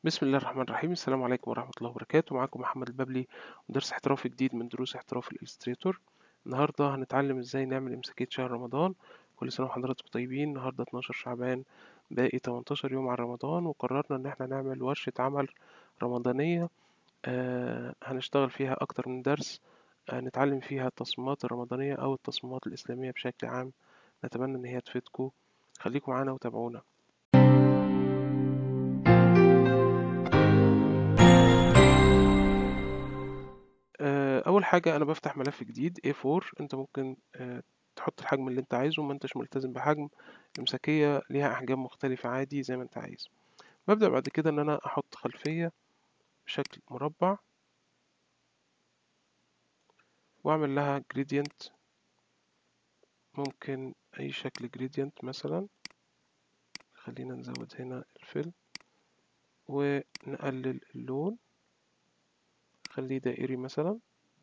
بسم الله الرحمن الرحيم السلام عليكم ورحمة الله وبركاته معاكم محمد الببلي ودرس احترافي جديد من دروس احتراف الإلستريتور النهاردة هنتعلم ازاي نعمل امساكية شهر رمضان كل سنة وحضراتكم طيبين النهاردة 12 شعبان باقي 18 يوم على رمضان وقررنا ان احنا نعمل ورشة عمل رمضانية آه هنشتغل فيها اكتر من درس آه نتعلم فيها التصميمات الرمضانية او التصميمات الإسلامية بشكل عام نتمنى ان هي تفيدكم خليكم معانا وتابعونا اول حاجه انا بفتح ملف جديد A4 انت ممكن تحط الحجم اللي انت عايزه ما انتش ملتزم بحجم الامساكيه ليها احجام مختلفه عادي زي ما انت عايز ببدا بعد كده ان انا احط خلفيه بشكل مربع واعمل لها gradient ممكن اي شكل gradient مثلا خلينا نزود هنا الفيل ونقلل اللون خليه دائري مثلا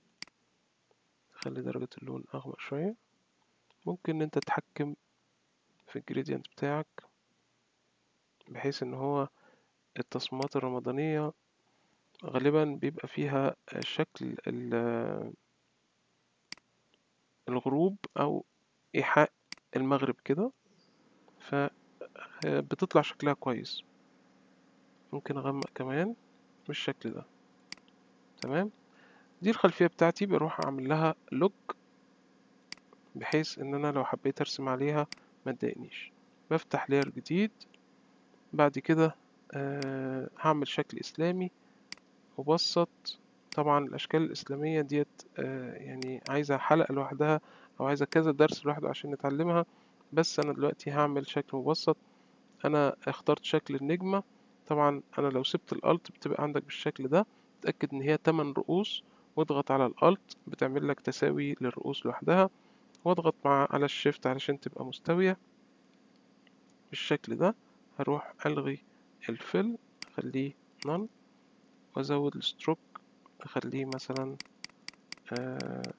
خلي درجة اللون أغمق شوية ممكن إن أنت تتحكم في الجريدينت بتاعك بحيث إن هو التصميمات الرمضانية غالبا بيبقى فيها شكل الغروب أو إيحاء المغرب كده فبتطلع شكلها كويس ممكن أغمق كمان بالشكل ده تمام دي الخلفية بتاعتي بروح اعمل لها لوك بحيث ان انا لو حبيت ارسم عليها ما تضايقنيش بفتح لير جديد بعد كده أه هعمل شكل اسلامي مبسط طبعا الاشكال الاسلامية ديت أه يعني عايزة حلقة لوحدها او عايزة كذا درس لوحده عشان نتعلمها بس انا دلوقتي هعمل شكل مبسط انا اخترت شكل النجمة طبعا انا لو سبت الالت بتبقى عندك بالشكل ده تأكد ان هي 8 رؤوس واضغط على الالت بتعمل لك تساوي للرؤوس لوحدها واضغط مع على الشيفت علشان تبقى مستوية بالشكل ده هروح الغي الفل اخليه نون وازود الستروك اخليه مثلا آه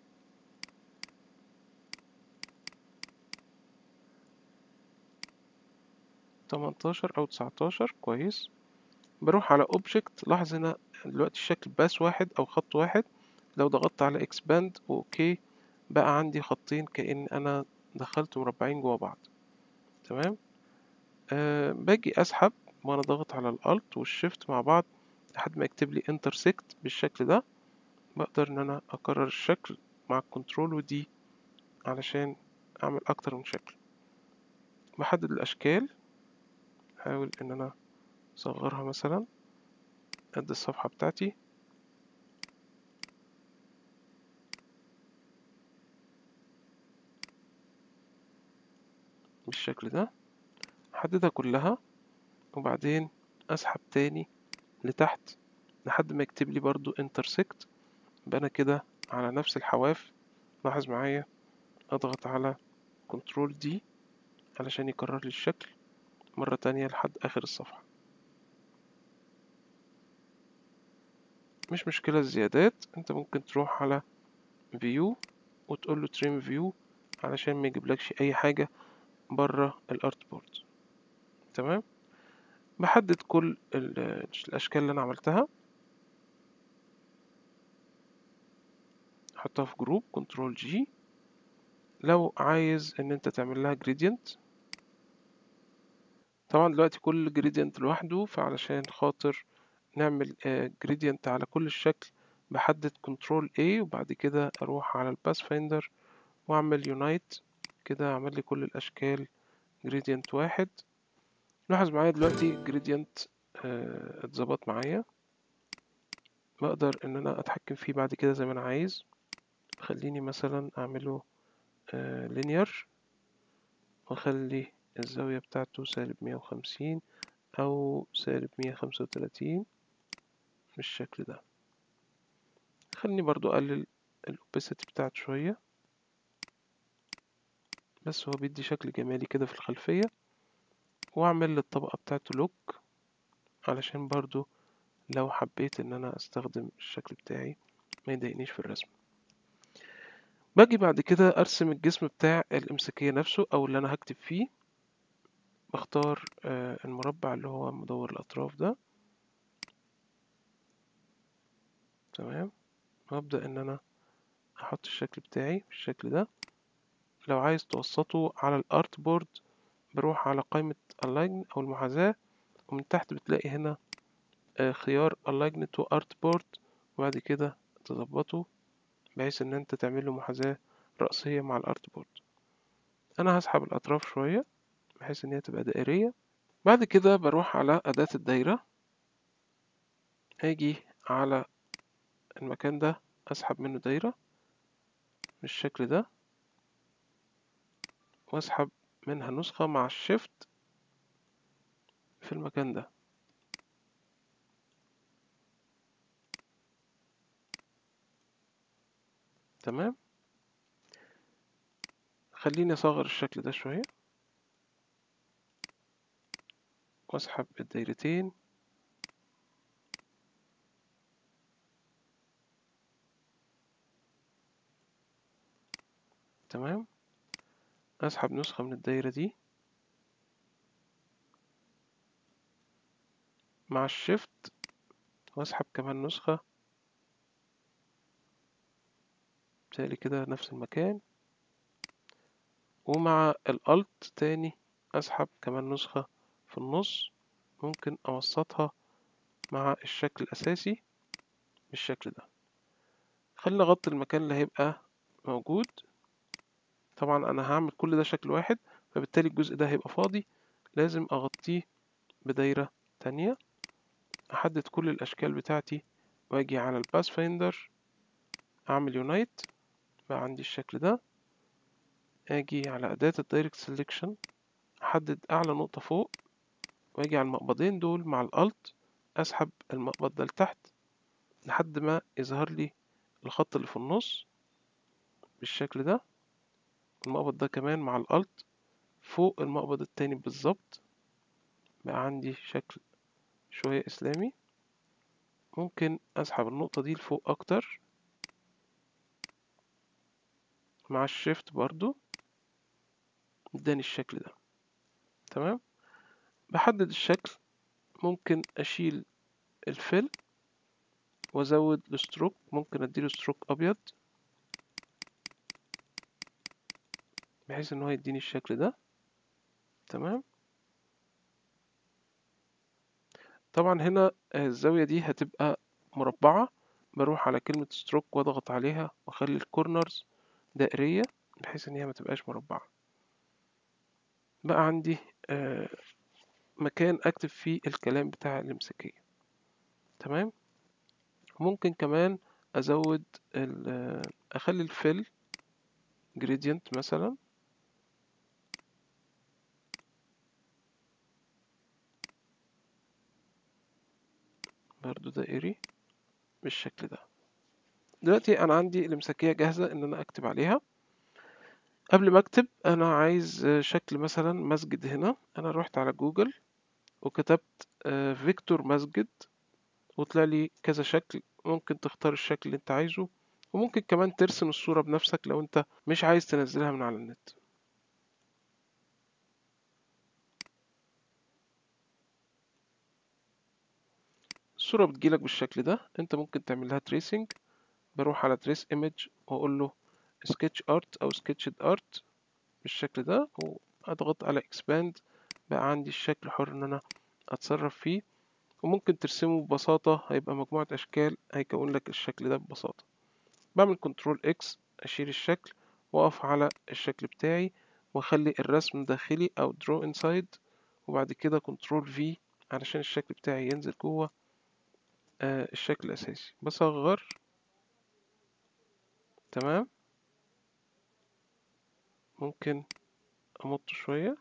تمنتاشر او تسعتاشر كويس بروح على اوبجكت لاحظ هنا دلوقتي الشكل باس واحد او خط واحد لو ضغطت على اكسباند واوكي بقى عندي خطين كأن انا دخلت مربعين جوا بعض تمام أه باجي اسحب وانا ضغط على الالت والشيفت مع بعض لحد ما يكتب لي انترسكت بالشكل ده بقدر ان انا اكرر الشكل مع الكنترول ودي علشان اعمل اكتر من شكل بحدد الاشكال احاول ان انا اصغرها مثلا قد الصفحة بتاعتي بالشكل ده احددها كلها وبعدين اسحب تاني لتحت لحد ما يكتب لي برضو انترسكت يبقى انا كده على نفس الحواف لاحظ معايا اضغط على كنترول دي علشان يكرر لي الشكل مرة تانية لحد اخر الصفحة مش مشكلة الزيادات انت ممكن تروح على فيو وتقول له تريم فيو علشان ما يجيبلكش اي حاجة بره الارت بورد تمام بحدد كل الاشكال اللي انا عملتها احطها في جروب كنترول جي لو عايز ان انت تعمل لها جريدينت طبعا دلوقتي كل جريدينت لوحده فعلشان خاطر نعمل جريدينت على كل الشكل بحدد كنترول A وبعد كده اروح على الباس فايندر واعمل يونايت كده اعمل لي كل الاشكال جريدينت واحد لاحظ معايا دلوقتي جريدينت اتظبط معايا بقدر ان انا اتحكم فيه بعد كده زي ما انا عايز خليني مثلا اعمله لينير واخلي الزاوية بتاعته سالب مية وخمسين او سالب مية خمسة وتلاتين بالشكل ده خليني برضو اقلل الاوباسيتي بتاعته شوية بس هو بيدي شكل جمالي كده في الخلفية واعمل للطبقة بتاعته لوك علشان برضو لو حبيت ان انا استخدم الشكل بتاعي ما يضايقنيش في الرسم باجي بعد كده ارسم الجسم بتاع الامساكية نفسه او اللي انا هكتب فيه بختار المربع اللي هو مدور الاطراف ده تمام وابدأ ان انا احط الشكل بتاعي بالشكل ده لو عايز توسطه على الارت بورد بروح على قائمة align او المحاذاة ومن تحت بتلاقي هنا خيار align to art board وبعد كده تظبطه بحيث ان انت تعمل له محاذاة رأسية مع الارت بورد انا هسحب الاطراف شوية بحيث ان هي تبقى دائرية بعد كده بروح على اداة الدايرة اجي على المكان ده اسحب منه دايرة بالشكل ده واسحب منها نسخة مع الشيفت في المكان ده تمام خليني اصغر الشكل ده شوية واسحب الدايرتين تمام اسحب نسخة من الدايرة دي مع الشيفت واسحب كمان نسخة بالتالي كده نفس المكان ومع الالت تاني اسحب كمان نسخة في النص ممكن اوسطها مع الشكل الاساسي بالشكل ده خلينا اغطي المكان اللي هيبقى موجود طبعا انا هعمل كل ده شكل واحد فبالتالي الجزء ده هيبقى فاضي لازم اغطيه بدايرة تانية احدد كل الاشكال بتاعتي واجي على الباس فايندر اعمل يونايت بقى عندي الشكل ده اجي على اداة الدايركت سيلكشن احدد اعلى نقطة فوق واجي على المقبضين دول مع الالت اسحب المقبض ده لتحت لحد ما يظهر لي الخط اللي في النص بالشكل ده المقبض ده كمان مع الالت فوق المقبض التاني بالظبط بقى عندي شكل شوية اسلامي ممكن اسحب النقطة دي لفوق اكتر مع الشيفت برضو اداني الشكل ده تمام بحدد الشكل ممكن اشيل الفيل وازود الستروك ممكن اديله ستروك ابيض بحيث ان هو يديني الشكل ده تمام طبعا هنا الزاوية دي هتبقى مربعة بروح على كلمة ستروك واضغط عليها واخلي الكورنرز دائرية بحيث ان هي ما تبقاش مربعة بقى عندي مكان اكتب فيه الكلام بتاع الامساكية تمام ممكن كمان ازود اخلي الفيل جريدينت مثلا برضو دائري بالشكل ده دلوقتي انا عندي الامساكية جاهزة ان انا اكتب عليها قبل ما اكتب انا عايز شكل مثلا مسجد هنا انا رحت على جوجل وكتبت فيكتور مسجد وطلع لي كذا شكل ممكن تختار الشكل اللي انت عايزه وممكن كمان ترسم الصورة بنفسك لو انت مش عايز تنزلها من على النت الصورة بتجيلك بالشكل ده انت ممكن تعمل لها تريسنج بروح على تريس ايمج واقول له سكتش ارت او سكتشد ارت بالشكل ده واضغط على اكسباند بقى عندي الشكل حر ان انا اتصرف فيه وممكن ترسمه ببساطة هيبقى مجموعة اشكال هيكون لك الشكل ده ببساطة بعمل كنترول اكس اشيل الشكل واقف على الشكل بتاعي واخلي الرسم داخلي او درو انسايد وبعد كده كنترول في علشان الشكل بتاعي ينزل جوه آه الشكل الاساسي بصغر تمام ممكن امط شوية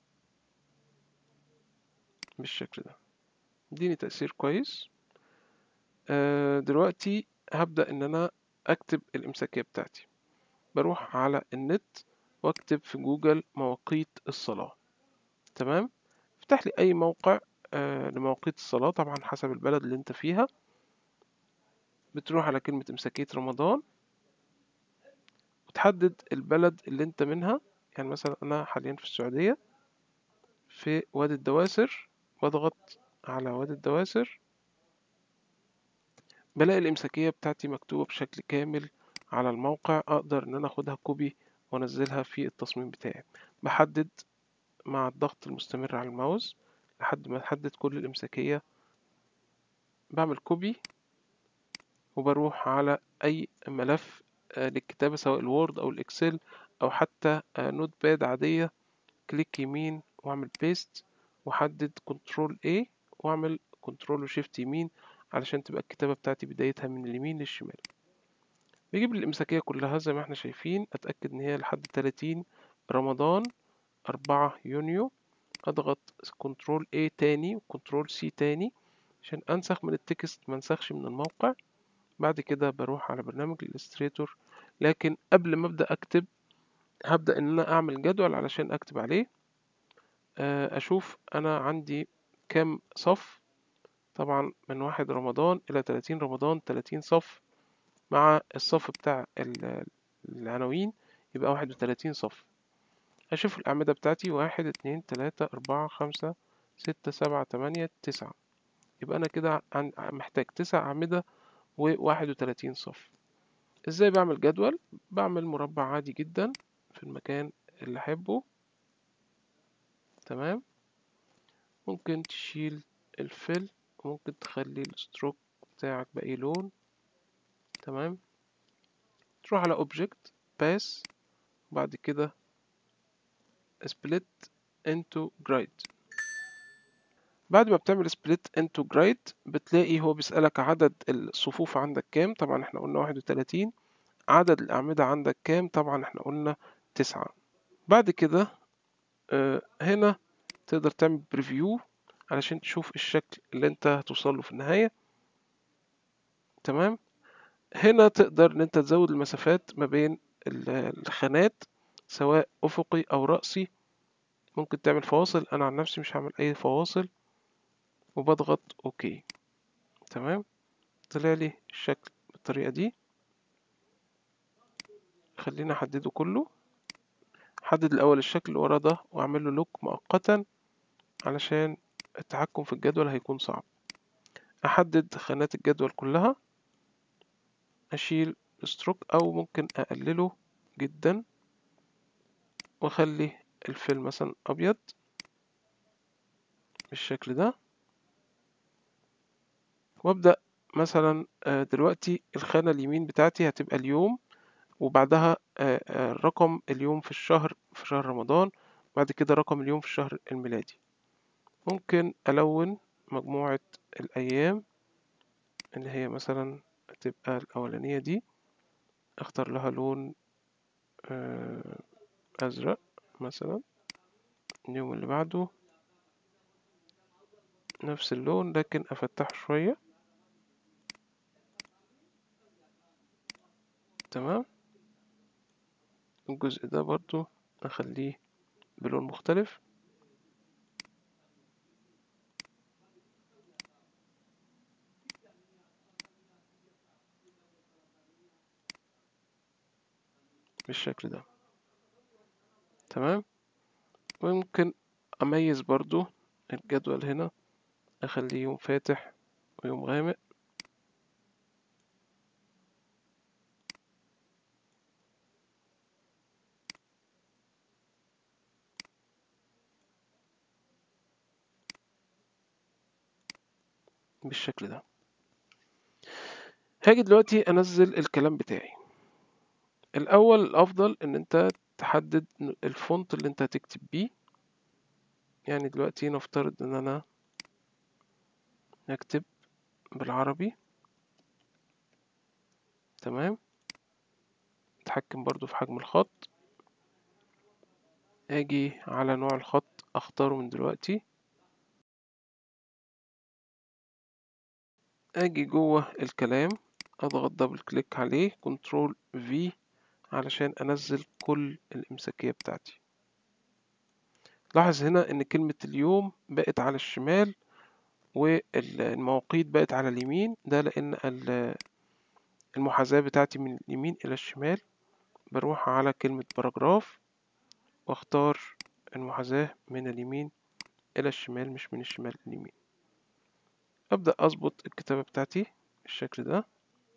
بالشكل ده اديني تأثير كويس آه دلوقتي هبدأ ان انا اكتب الامساكية بتاعتي بروح على النت واكتب في جوجل مواقيت الصلاة تمام افتح لي اي موقع آه لمواقيت الصلاة طبعا حسب البلد اللي انت فيها بتروح على كلمة امساكية رمضان وتحدد البلد اللي انت منها يعني مثلا انا حاليا في السعودية في وادي الدواسر واضغط على وادي الدواسر بلاقي الإمساكية بتاعتي مكتوبة بشكل كامل على الموقع أقدر إن أنا أخدها كوبي وأنزلها في التصميم بتاعي بحدد مع الضغط المستمر على الماوس لحد ما أحدد كل الإمساكية بعمل كوبي وبروح على أي ملف للكتابة سواء الوورد أو الإكسل أو حتى نوت باد عادية كليك يمين وأعمل بيست وأحدد كنترول A وأعمل كنترول وشيفت يمين علشان تبقى الكتابة بتاعتي بدايتها من اليمين للشمال بجيب الإمساكية كلها زي ما احنا شايفين أتأكد إن هي لحد 30 رمضان أربعة يونيو أضغط كنترول A تاني وكنترول C تاني عشان أنسخ من التكست منسخش من الموقع بعد كده بروح على برنامج الإلستريتور لكن قبل ما أبدأ أكتب هبدأ إن أنا أعمل جدول علشان أكتب عليه أشوف أنا عندي كام صف طبعا من واحد رمضان إلى تلاتين رمضان تلاتين صف مع الصف بتاع العناوين يبقى واحد وتلاتين صف أشوف الأعمدة بتاعتي واحد اتنين تلاتة أربعة خمسة ستة سبعة تمانية تسعة يبقى أنا كده محتاج تسع أعمدة وواحد وتلاتين صف ازاي بعمل جدول بعمل مربع عادي جدا في المكان اللي احبه تمام ممكن تشيل الفل وممكن تخلي الستروك بتاعك بأي لون تمام تروح على object pass وبعد كده split into grid بعد ما بتعمل split into grid بتلاقي هو بيسألك عدد الصفوف عندك كام طبعا احنا قلنا واحد وتلاتين عدد الأعمدة عندك كام طبعا احنا قلنا تسعة بعد كده اه هنا تقدر تعمل بريفيو علشان تشوف الشكل اللي انت هتوصله في النهاية تمام هنا تقدر ان انت تزود المسافات ما بين الخانات سواء افقي او رأسي ممكن تعمل فواصل انا عن نفسي مش هعمل اي فواصل وبضغط اوكي تمام طلع لي الشكل بالطريقة دي خلينا احدده كله احدد الاول الشكل اللي ورا ده واعمل له لوك مؤقتا علشان التحكم في الجدول هيكون صعب احدد خانات الجدول كلها اشيل ستروك او ممكن اقلله جدا واخلي الفيل مثلا ابيض بالشكل ده وابدا مثلا دلوقتي الخانه اليمين بتاعتي هتبقى اليوم وبعدها رقم اليوم في الشهر في شهر رمضان بعد كده رقم اليوم في الشهر الميلادي ممكن ألون مجموعة الأيام اللي هي مثلا تبقى الأولانية دي اختار لها لون أزرق مثلا اليوم اللي بعده نفس اللون لكن أفتحه شوية تمام الجزء ده برضو أخليه بلون مختلف بالشكل ده تمام وممكن أميز برضو الجدول هنا أخليه يوم فاتح ويوم غامق بالشكل ده هاجي دلوقتي انزل الكلام بتاعي الاول الافضل ان انت تحدد الفونت اللي انت هتكتب بيه يعني دلوقتي نفترض ان انا هكتب بالعربي تمام اتحكم برضو في حجم الخط اجي على نوع الخط اختاره من دلوقتي اجي جوه الكلام اضغط دبل كليك عليه كنترول في علشان انزل كل الامساكية بتاعتي لاحظ هنا ان كلمة اليوم بقت على الشمال والمواقيت بقت على اليمين ده لان المحاذاة بتاعتي من اليمين الى الشمال بروح على كلمة باراجراف واختار المحاذاة من اليمين الى الشمال مش من الشمال لليمين ابدأ اظبط الكتابة بتاعتي بالشكل ده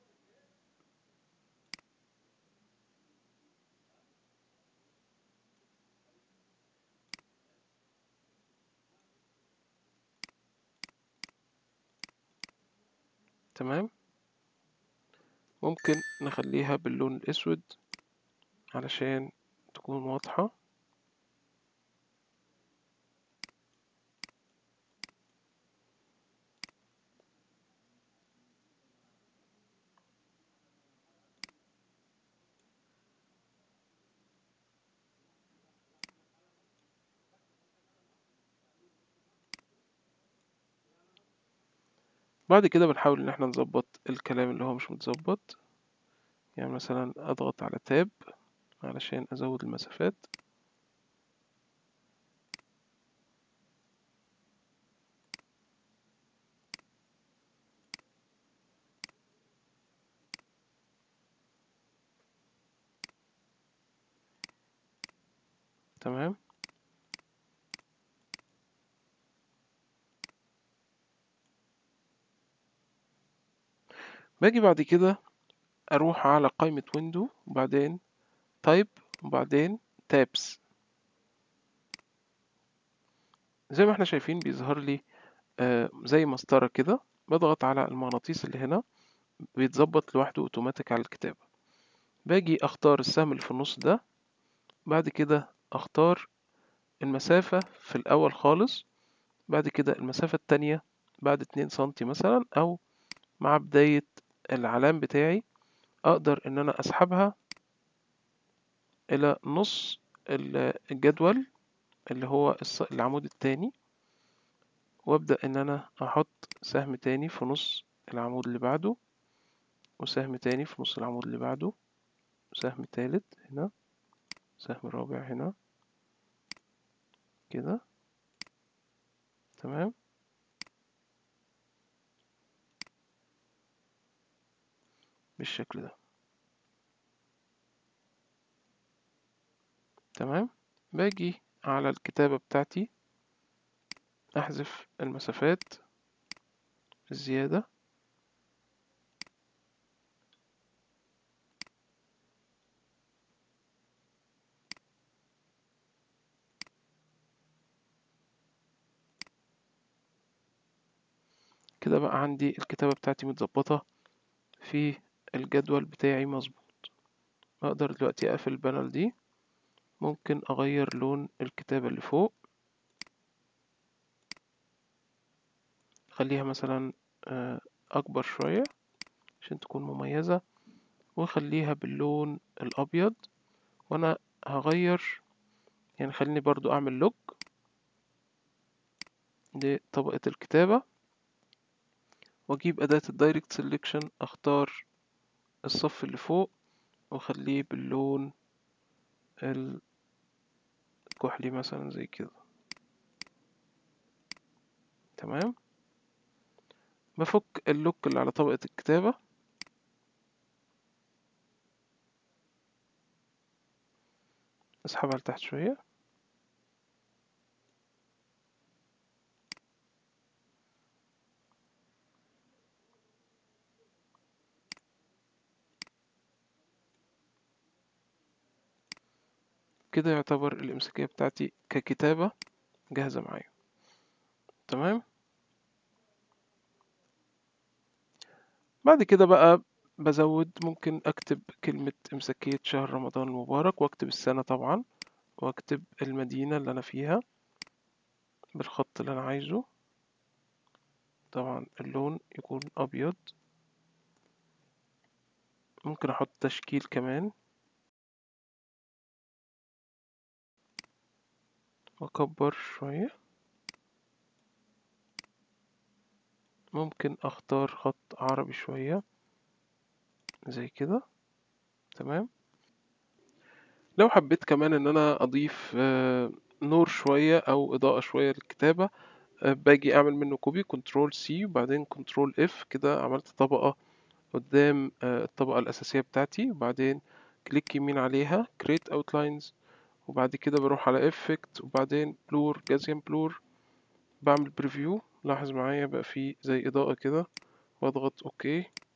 تمام ممكن نخليها باللون الأسود علشان تكون واضحة بعد كده بنحاول ان احنا نظبط الكلام اللي هو مش متظبط يعني مثلا اضغط على تاب علشان ازود المسافات تمام باجي بعد كده اروح على قائمة ويندو وبعدين تايب وبعدين تابس زي ما احنا شايفين بيظهر لي آه زي مسطرة كده بضغط على المغناطيس اللي هنا بيتظبط لوحده اوتوماتيك على الكتابة باجي اختار السهم اللي في النص ده بعد كده اختار المسافة في الاول خالص بعد كده المسافة التانية بعد اتنين سنتي مثلا او مع بداية العلام بتاعي اقدر ان انا اسحبها الى نص الجدول اللي هو العمود التاني وابدأ ان انا احط سهم تاني في نص العمود اللي بعده وسهم تاني في نص العمود اللي بعده سهم تالت هنا سهم رابع هنا كده تمام بالشكل ده تمام باجي على الكتابة بتاعتي أحذف المسافات الزيادة كده بقى عندي الكتابة بتاعتي متظبطة في الجدول بتاعي مظبوط أقدر دلوقتي أقفل البانل دي ممكن أغير لون الكتابة اللي فوق خليها مثلا أكبر شوية عشان تكون مميزة وخليها باللون الأبيض وأنا هغير يعني خليني برضو أعمل لوج لطبقة الكتابة وأجيب أداة الدايركت سيلكشن أختار الصف اللي فوق وأخليه باللون الكحلي مثلا زي كده تمام بفك اللوك اللي على طبقة الكتابة اسحبها لتحت شوية كده يعتبر الإمساكية بتاعتي ككتابة جاهزة معايا تمام بعد كده بقى بزود ممكن أكتب كلمة إمساكية شهر رمضان المبارك وأكتب السنة طبعا وأكتب المدينة اللي أنا فيها بالخط اللي أنا عايزه طبعا اللون يكون أبيض ممكن أحط تشكيل كمان وأكبر شوية ممكن أختار خط عربي شوية زي كده تمام لو حبيت كمان إن أنا أضيف نور شوية أو إضاءة شوية للكتابة باجي أعمل منه كوبي كنترول سي وبعدين كنترول اف كده عملت طبقة قدام الطبقة الأساسية بتاعتي وبعدين كليك يمين عليها create outlines وبعد كده بروح على effect وبعدين blur Gaussian blur بعمل بريفيو لاحظ معايا بقى فيه زي إضاءة كده واضغط اوكي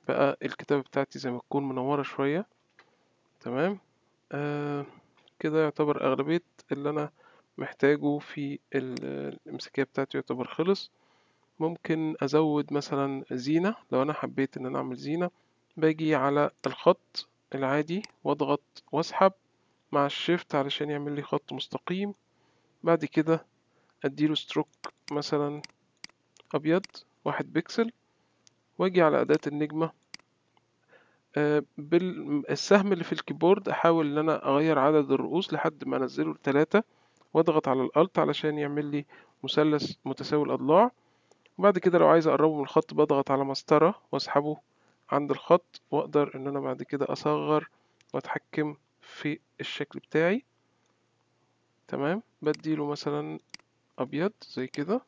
بقى الكتابة بتاعتي زي ما تكون منورة شوية تمام آه كده يعتبر أغلبية اللي أنا محتاجه في الإمساكية بتاعتي يعتبر خلص ممكن أزود مثلا زينة لو أنا حبيت إن أنا أعمل زينة باجي على الخط العادي واضغط واسحب مع الشيفت علشان يعمل لي خط مستقيم بعد كده اديله ستروك مثلا ابيض واحد بيكسل واجي على اداة النجمة آه، بالسهم اللي في الكيبورد احاول ان انا اغير عدد الرؤوس لحد ما انزله لتلاتة واضغط على الالت علشان يعمل لي مثلث متساوي الاضلاع وبعد كده لو عايز اقربه من الخط بضغط على مسطرة واسحبه عند الخط واقدر ان انا بعد كده اصغر واتحكم في الشكل بتاعي تمام بديله مثلا ابيض زي كده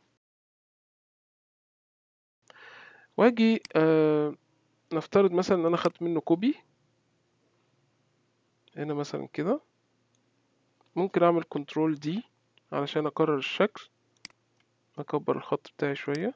واجي آه نفترض مثلا ان انا خدت منه كوبي هنا مثلا كده ممكن اعمل كنترول دي علشان اكرر الشكل اكبر الخط بتاعي شوية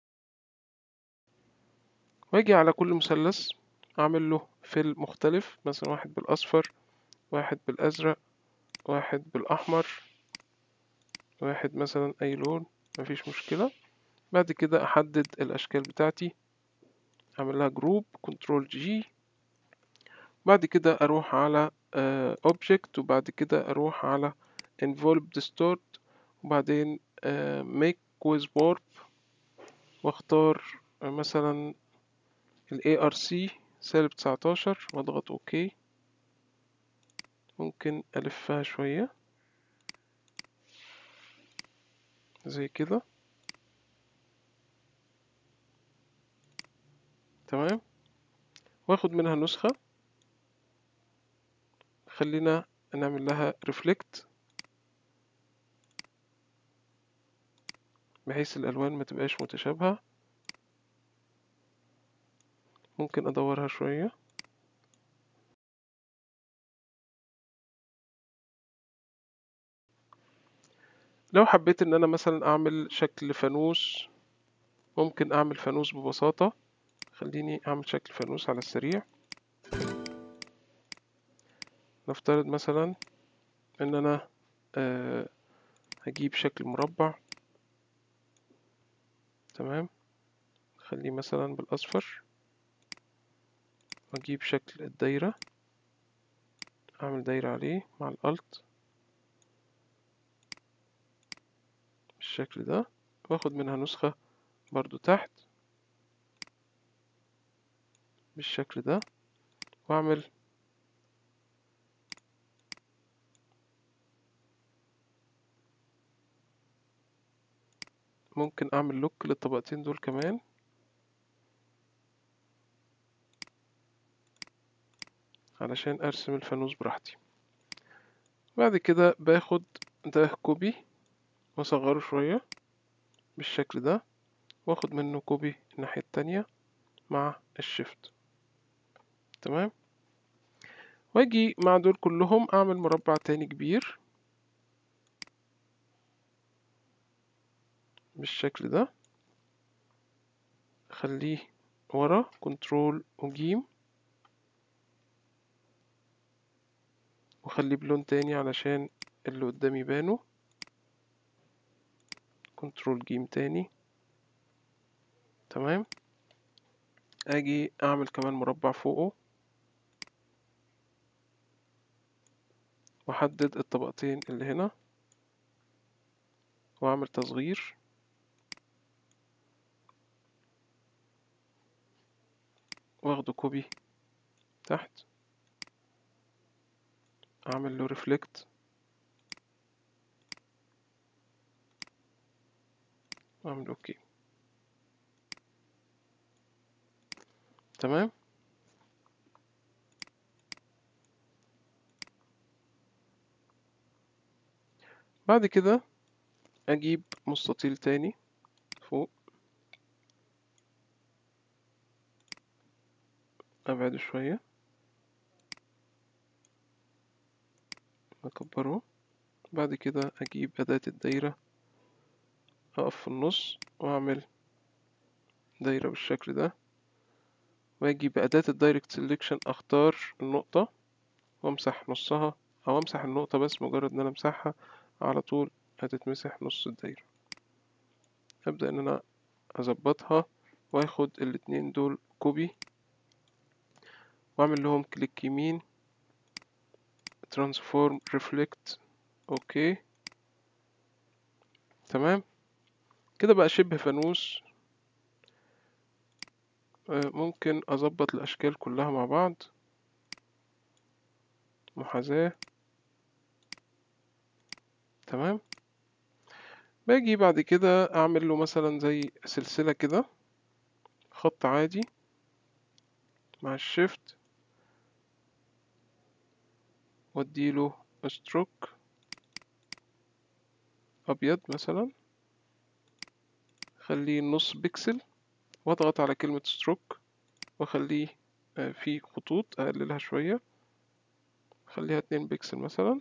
واجي على كل مثلث اعمل له فيل مختلف مثلا واحد بالاصفر واحد بالازرق واحد بالاحمر واحد مثلا اي لون مفيش مشكلة بعد كده احدد الاشكال بتاعتي اعمل لها جروب كنترول جي بعد كده اروح على اوبجكت وبعد كده اروح على envelop distort وبعدين make with warp واختار مثلا ال ARC سالب 19 واضغط اوكي ممكن الفها شوية زي كده تمام واخد منها نسخة خلينا نعمل لها ريفلكت بحيث الالوان ما تبقاش متشابهة ممكن ادورها شوية لو حبيت ان انا مثلا اعمل شكل فانوس ممكن اعمل فانوس ببساطة خليني اعمل شكل فانوس على السريع نفترض مثلا ان انا أه هجيب شكل مربع تمام خليه مثلا بالاصفر واجيب شكل الدايرة اعمل دايرة عليه مع الالت بالشكل ده واخد منها نسخة برضو تحت بالشكل ده واعمل ممكن اعمل لوك للطبقتين دول كمان علشان ارسم الفانوس براحتي بعد كده باخد ده كوبي واصغره شوية بالشكل ده واخد منه كوبي الناحية التانية مع الشيفت تمام واجي مع دول كلهم اعمل مربع تاني كبير بالشكل ده خليه ورا كنترول وجيم وخليه بلون تاني علشان اللي قدامي يبانوا كنترول جيم تاني تمام اجي اعمل كمان مربع فوقه واحدد الطبقتين اللي هنا واعمل تصغير واخده كوبي تحت اعمل له ريفلكت واعمل اوكي تمام بعد كده اجيب مستطيل تاني فوق ابعده شوية اكبره بعد كده اجيب اداة الدايرة اقف في النص واعمل دايرة بالشكل ده واجي بأداة الدايركت سيلكشن اختار النقطة وامسح نصها او امسح النقطة بس مجرد ان انا امسحها على طول هتتمسح نص الدايرة ابدأ ان انا اظبطها واخد الاتنين دول كوبي واعمل لهم كليك يمين ترانسفورم ريفلكت اوكي تمام كده بقى شبه فانوس ممكن اظبط الاشكال كلها مع بعض محاذاة تمام باجي بعد كده اعمل له مثلا زي سلسلة كده خط عادي مع الشيفت واديله ستروك ابيض مثلا خليه نص بيكسل واضغط على كلمة ستروك واخليه في خطوط اقللها شوية خليها اتنين بيكسل مثلا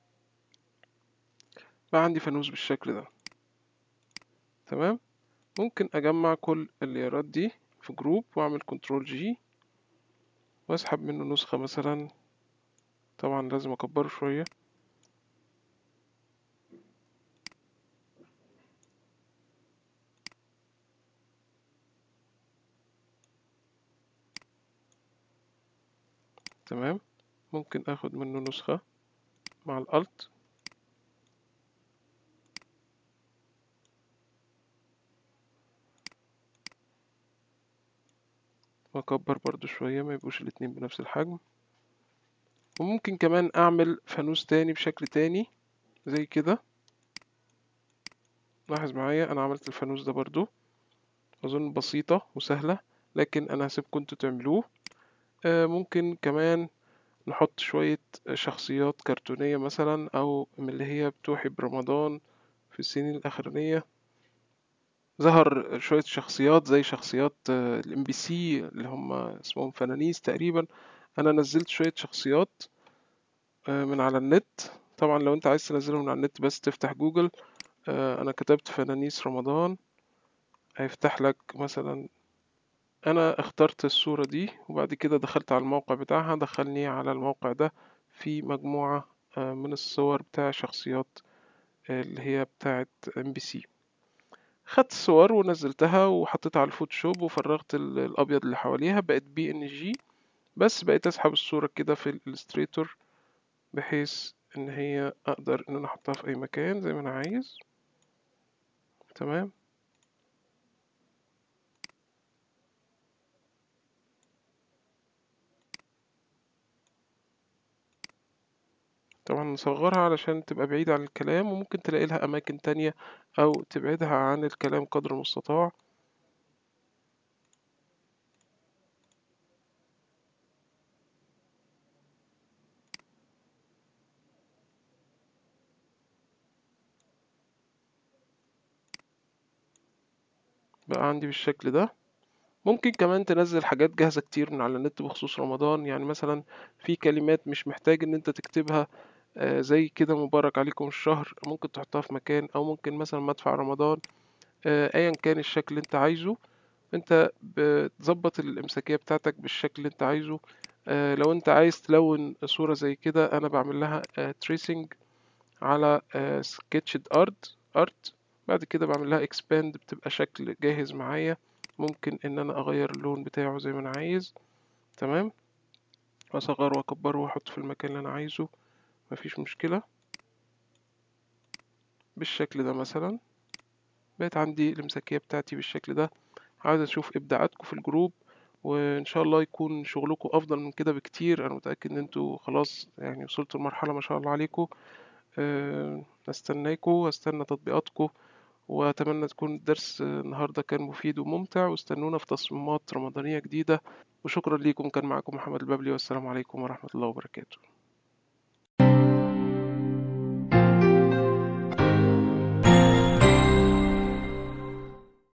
بقى عندي فانوس بالشكل ده تمام ممكن اجمع كل الليرات دي في جروب واعمل كنترول جي واسحب منه نسخة مثلا طبعا لازم اكبره شوية تمام ممكن اخد منه نسخة مع الالت واكبر برضو شوية ما يبقوش الاتنين بنفس الحجم وممكن كمان اعمل فانوس تاني بشكل تاني زي كده لاحظ معايا انا عملت الفانوس ده برضو اظن بسيطة وسهلة لكن انا هسيبكم انتوا تعملوه آه ممكن كمان نحط شوية شخصيات كرتونية مثلا او من اللي هي بتوحي برمضان في السنين الاخرانية ظهر شوية شخصيات زي شخصيات الام بي سي اللي هم اسمهم فنانيس تقريبا انا نزلت شوية شخصيات من على النت طبعا لو انت عايز تنزلهم من على النت بس تفتح جوجل انا كتبت فنانيس رمضان هيفتح لك مثلا انا اخترت الصورة دي وبعد كده دخلت على الموقع بتاعها دخلني على الموقع ده في مجموعة من الصور بتاع شخصيات اللي هي بتاعت ام بي سي خدت الصور ونزلتها وحطيتها على الفوتوشوب وفرغت الابيض اللي حواليها بقت بي ان جي بس بقيت اسحب الصورة كده في الالستريتور بحيث ان هي اقدر ان انا احطها في اي مكان زي ما انا عايز تمام طبعا نصغرها علشان تبقى بعيدة عن الكلام وممكن تلاقي لها أماكن تانية أو تبعدها عن الكلام قدر المستطاع بقى عندي بالشكل ده ممكن كمان تنزل حاجات جاهزة كتير من على النت بخصوص رمضان يعني مثلا في كلمات مش محتاج ان انت تكتبها زي كده مبارك عليكم الشهر ممكن تحطها في مكان او ممكن مثلا مدفع رمضان ايا كان الشكل اللي انت عايزه انت بتظبط الامساكية بتاعتك بالشكل اللي انت عايزه لو انت عايز تلون صورة زي كده انا بعمل لها تريسنج على سكتشد ارت ارت بعد كده بعمل لها اكسباند بتبقى شكل جاهز معايا ممكن ان انا اغير اللون بتاعه زي ما انا عايز تمام واصغره واكبره واحطه في المكان اللي انا عايزه مفيش مشكلة بالشكل ده مثلا بقت عندي الامساكية بتاعتي بالشكل ده عايز اشوف ابداعاتكم في الجروب وان شاء الله يكون شغلكم افضل من كده بكتير انا متاكد ان انتوا خلاص يعني وصلتوا لمرحله ما شاء الله عليكم أه استناكم واستنى تطبيقاتكم واتمنى تكون الدرس النهارده كان مفيد وممتع واستنونا في تصميمات رمضانيه جديده وشكرا ليكم كان معكم محمد البابلي والسلام عليكم ورحمه الله وبركاته